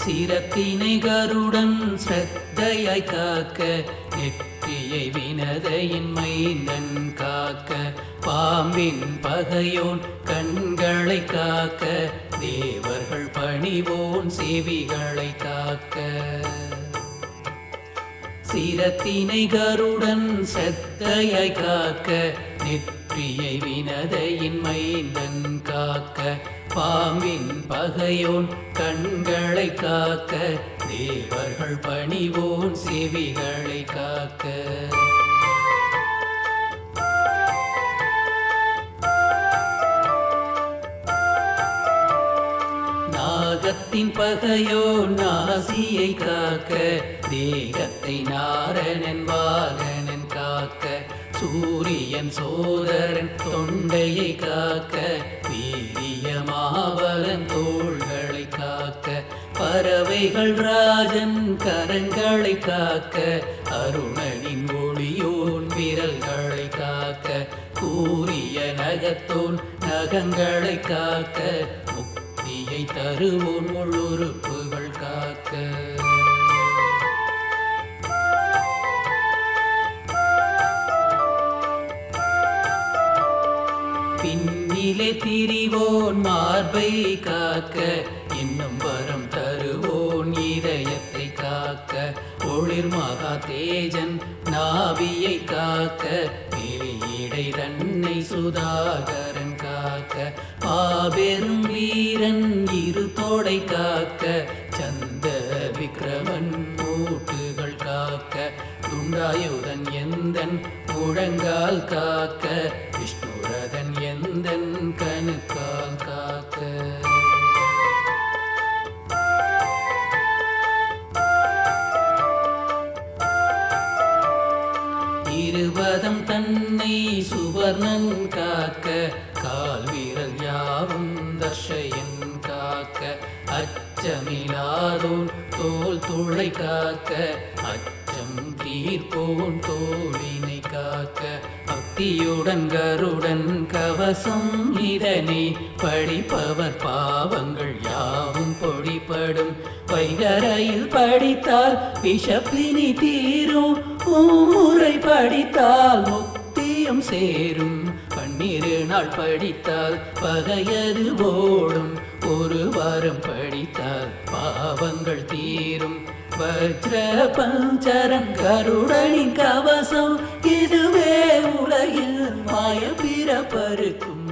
சிரத்தினை கருடன் ஸ்ரத்தையாய் காக்க நெற்றியை வினதையின் மைந்தன் காக்க பாம்பின் பகையோன் கண்களை காக்க தேவர்கள் பணிவோன் செவிகளை காக்க சிரத்தினை கருடன் செத்தையாய் காக்க நெற்றியை வினதையின் மைந்தன் காக்க பாம்பின் பகையோன் கண்களை காக்க தேவர்கள் பணிவோன் செவிகளை காக்க நாகத்தின் பகையோ நாசியை காக்க தேகத்தை நாரணன் வாகனன் காக்க சூரியன் சோதரன் தொண்டையை காக்க வீரியமாவலன் தோள்களை காக்க பறவைகள் ராஜன் கரங்களை காக்க அருணனின் ஒளியோன் விரல்களை காக்க கூறிய நகத்தோன் நகங்களை காக்க முக்தியை தருவோன் உள்ளுறுப்புகள் காக்க பின்னிலே திரிவோன் மார்பை காக்க இன்னும் வரம் தருவோன் இதயத்தை காக்க ஒளிர் மகா தேஜன் நாவியை காக்க வெளியீடை தன்னை சுதாகரன் காக்க மாபெரும் வீரன் இரு தோடை காக்க சந்த விக்ரமன் மூட்டுகள் காக்க துண்டாயுதன் எந்தன் முழங்கால் காக்க விஷ்ணுரதன் எந்தன் கணுக்கால் காக்க இருபதம் தன்னை சுவர்ணன் காக்க கால் வீரல் யாவும் தர்ஷயன் காக்க அச்சமிலாதோன் தோல் துளை காக்க அச்சம் தீர்ப்போன் தோளினை காக்க பக்தியுடன் கருடன் கவசம் இதனை படிப்பவர் பாவங்கள் யாவும் பொடிப்படும் வைகரையில் படித்தால் விஷப்பினி தீரும் முறை படித்தால் முக்தியும் சேரும் பன்னிரு நாள் படித்தால் பகையது ஓடும் ஒரு வாரம் படித்தால் பாவங்கள் தீரும் வஜ்ர பஞ்சரன் கருடனின் கவசம் இதுவே உலகில் மாய பிறப்பருக்கும்